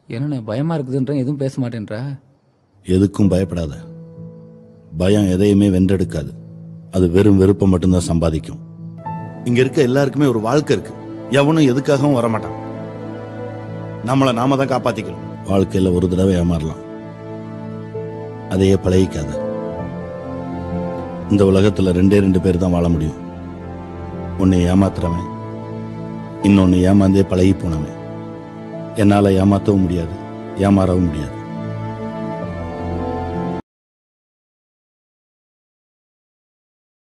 என்னண்ணே பயமா இருக்குதுன்ற எதுவும் பேச மாட்டேன்றா எதுக்கும் பயப்படாத பயம் எதையுமே வென்றெடுக்காது அது வெறும் வெறுப்பை மட்டும்தான் சம்பாதிக்கும் இங்க இருக்க எல்லாருக்குமே ஒரு வாழ்க்கை இருக்கு எவனும் எதுக்காகவும் வரமாட்டான் நம்மளை நாம தான் காப்பாத்திக்கணும் வாழ்க்கையில ஒரு தடவை ஏமாறலாம் அதையே பழகிக்காத இந்த உலகத்துல ரெண்டே ரெண்டு பேர் தான் வாழ முடியும் ஒன்னு ஏமாத்துறவன் இன்னொன்னு ஏமாந்தே பழகி போனவன் என்னால ஏமாத்தவும் முடியாது ஏமாறவும் முடியாது